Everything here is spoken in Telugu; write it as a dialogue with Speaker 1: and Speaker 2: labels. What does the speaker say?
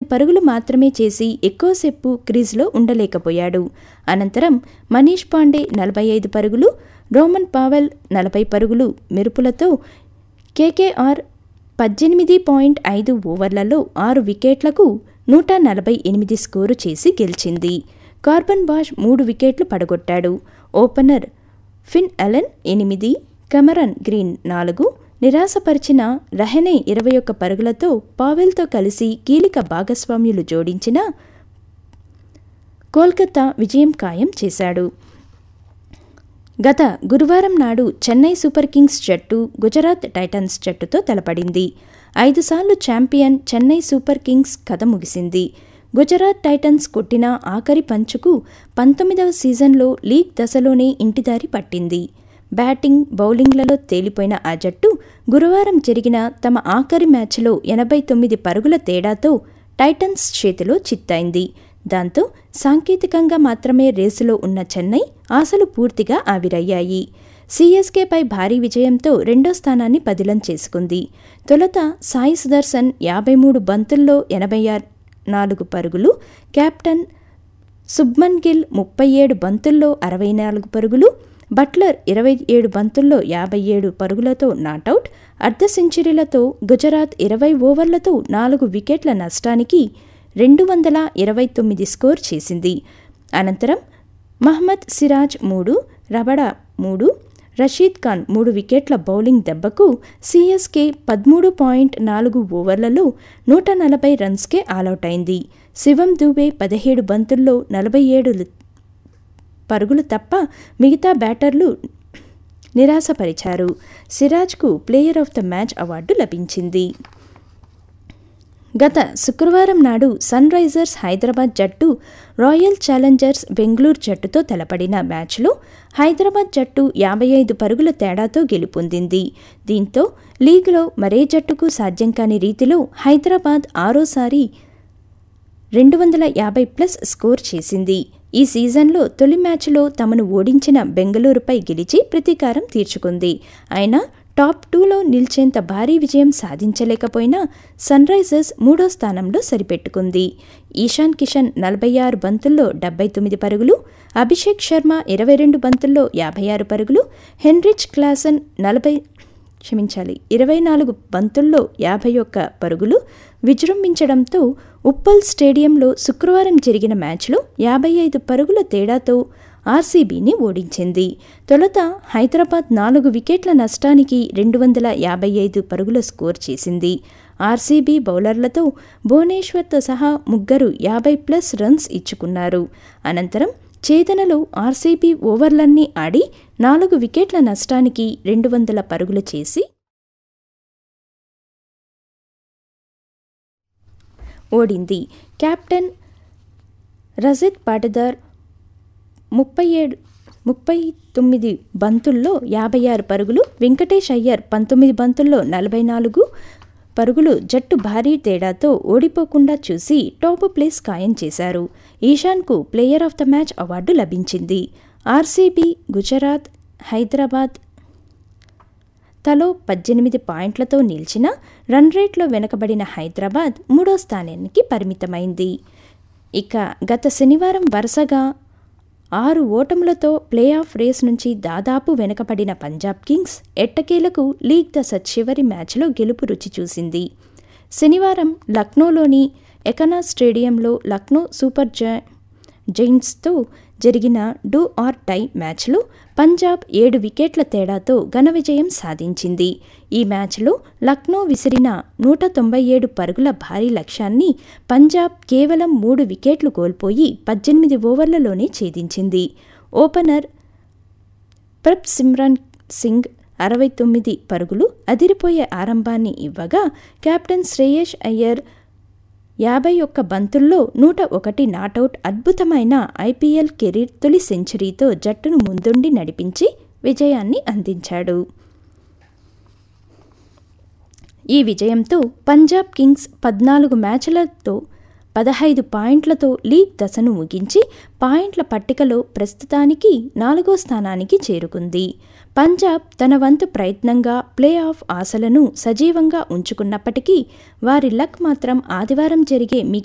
Speaker 1: పరుగులు మాత్రమే చేసి ఎక్కువసేపు క్రీజ్లో ఉండలేకపోయాడు అనంతరం మనీష్ పాండే నలభై ఐదు పరుగులు రోమన్ పావెల్ నలభై పరుగులు మెరుపులతో కేకేఆర్ పద్దెనిమిది పాయింట్ ఐదు ఓవర్లలో ఆరు వికెట్లకు నూట నలభై ఎనిమిది స్కోరు చేసి గెలిచింది కార్బన్ బాష్ మూడు వికెట్లు పడగొట్టాడు ఓపెనర్ ఫిన్ అలెన్ ఎనిమిది కెమరన్ గ్రీన్ నాలుగు నిరాశపరిచిన రహనే ఇరవై ఒక్క పరుగులతో పావెల్తో కలిసి కీలక భాగస్వామ్యులు జోడించిన కోల్కతా విజయం ఖాయం చేశాడు గత గురువారం నాడు చెన్నై సూపర్ కింగ్స్ జట్టు గుజరాత్ టైటన్స్ జట్టుతో తలపడింది ఐదుసార్లు ఛాంపియన్ చెన్నై సూపర్ కింగ్స్ కథ ముగిసింది గుజరాత్ టైటన్స్ కొట్టిన ఆఖరి పంచుకు పంతొమ్మిదవ సీజన్లో లీగ్ దశలోనే ఇంటిదారి పట్టింది బ్యాటింగ్ బౌలింగ్లలో తేలిపోయిన ఆ జట్టు గురువారం జరిగిన తమ ఆఖరి మ్యాచ్లో ఎనభై తొమ్మిది పరుగుల తేడాతో టైటన్స్ చేతిలో చిత్తైంది దాంతో సాంకేతికంగా మాత్రమే రేసులో ఉన్న చెన్నై ఆశలు పూర్తిగా ఆవిరయ్యాయి సీఎస్కేపై భారీ విజయంతో రెండో స్థానాన్ని పదిలం చేసుకుంది తొలుత సాయి సుదర్శన్ యాభై మూడు బంతుల్లో ఎనభై నాలుగు పరుగులు కెప్టెన్ సుబ్మన్ గిల్ ముప్పై ఏడు బంతుల్లో అరవై నాలుగు పరుగులు బట్లర్ ఇరవై ఏడు బంతుల్లో యాభై ఏడు పరుగులతో నాటౌట్ అర్ధ సెంచరీలతో గుజరాత్ ఇరవై ఓవర్లతో నాలుగు వికెట్ల నష్టానికి రెండు వందల ఇరవై తొమ్మిది స్కోర్ చేసింది అనంతరం మహ్మద్ సిరాజ్ మూడు రబడా మూడు రషీద్ ఖాన్ మూడు వికెట్ల బౌలింగ్ దెబ్బకు సీఎస్కే పదమూడు పాయింట్ నాలుగు ఓవర్లలో నూట నలభై రన్స్కే ఆలౌట్ అయింది శివం దూబే పదిహేడు బంతుల్లో నలభై ఏడు పరుగులు తప్ప మిగతా బ్యాటర్లు నిరాశపరిచారు సిరాజ్కు player of the match award లభించింది గత శుక్రవారం నాడు సన్ రైజర్స్ హైదరాబాద్ జట్టు రాయల్ ఛాలెంజర్స్ బెంగళూరు జట్టుతో తలపడిన మ్యాచ్లో హైదరాబాద్ జట్టు యాభై ఐదు పరుగుల తేడాతో గెలుపొందింది దీంతో లీగ్లో మరే జట్టుకు సాధ్యం కాని రీతిలో హైదరాబాద్ ఆరోసారి రెండు వందల యాభై ప్లస్ స్కోర్ చేసింది ఈ సీజన్లో తొలి మ్యాచ్లో తమను ఓడించిన బెంగళూరుపై గెలిచి ప్రతీకారం తీర్చుకుంది అయినా టాప్ టూలో నిలిచేంత భారీ విజయం సాధించలేకపోయినా సన్ రైజర్స్ మూడో స్థానంలో సరిపెట్టుకుంది ఈశాన్ కిషన్ నలభై ఆరు బంతుల్లో డెబ్బై తొమ్మిది పరుగులు అభిషేక్ శర్మ ఇరవై రెండు బంతుల్లో యాభై ఆరు పరుగులు హెన్రిచ్ క్లాసన్ నలభై క్షమించాలి ఇరవై నాలుగు బంతుల్లో యాభై ఒక్క పరుగులు విజృంభించడంతో ఉప్పల్ స్టేడియంలో శుక్రవారం జరిగిన మ్యాచ్లో యాభై ఐదు పరుగుల తేడాతో ఆర్సీబీని ఓడించింది తొలుత హైదరాబాద్ నాలుగు వికెట్ల నష్టానికి రెండు వందల యాభై ఐదు పరుగుల స్కోర్ చేసింది ఆర్సీబీ బౌలర్లతో భువనేశ్వర్తో సహా ముగ్గురు యాభై ప్లస్ రన్స్ ఇచ్చుకున్నారు అనంతరం ఛేదనలో ఆర్సీబీ ఓవర్లన్నీ ఆడి నాలుగు వికెట్ల నష్టానికి రెండు వందల పరుగులు చేసి ఓడింది కెప్టెన్ రజిత్ పాటదార్ ముప్పై ఏడు ముప్పై తొమ్మిది బంతుల్లో యాభై ఆరు పరుగులు వెంకటేష్ అయ్యర్ పంతొమ్మిది బంతుల్లో నలభై నాలుగు పరుగులు జట్టు భారీ తేడాతో ఓడిపోకుండా చూసి టాప్ ప్లేస్ ఖాయం చేశారు ఈశాన్కు player of the match award లభించింది ఆర్సీబీ గుజరాత్ హైదరాబాద్ తలో పద్దెనిమిది పాయింట్లతో నిలిచిన రన్ రేట్లో వెనుకబడిన హైదరాబాద్ మూడో స్థానానికి పరిమితమైంది ఇక గత శనివారం వరుసగా ఆరు ఓటములతో ప్లే ఆఫ్ రేస్ నుంచి దాదాపు వెనుకబడిన పంజాబ్ కింగ్స్ ఎట్టకేలకు లీగ్ దశ చివరి మ్యాచ్లో గెలుపు రుచి చూసింది శనివారం లక్నోలోని ఎకనా స్టేడియంలో లక్నో సూపర్ జై జైంట్స్తో జరిగిన డూ ఆర్ టై మ్యాచ్లో పంజాబ్ ఏడు వికెట్ల తేడాతో ఘన విజయం సాధించింది ఈ మ్యాచ్లో లక్నో విసిరిన నూట తొంభై ఏడు పరుగుల భారీ లక్ష్యాన్ని పంజాబ్ కేవలం మూడు వికెట్లు కోల్పోయి పద్దెనిమిది ఓవర్లలోనే ఛేదించింది ఓపెనర్ ప్రప్ సిమ్రాన్ సింగ్ అరవై తొమ్మిది పరుగులు అదిరిపోయే ఆరంభాన్ని ఇవ్వగా కెప్టెన్ శ్రేయస్ అయ్యర్ యాభై ఒక్క బంతుల్లో నూట ఒకటి నాటౌట్ అద్భుతమైన ఐపీఎల్ కెరీర్ తొలి సెంచరీతో జట్టును ముందుండి నడిపించి విజయాన్ని అందించాడు ఈ విజయంతో పంజాబ్ కింగ్స్ పద్నాలుగు మ్యాచ్లతో పదహైదు పాయింట్లతో లీగ్ దశను ముగించి పాయింట్ల పట్టికలో ప్రస్తుతానికి నాలుగో స్థానానికి చేరుకుంది పంజాబ్ తన వంతు ప్రయత్నంగా ప్లే ఆఫ్ ఆశలను సజీవంగా ఉంచుకున్నప్పటికీ వారి లక్ మాత్రం ఆదివారం జరిగే మిగిలిన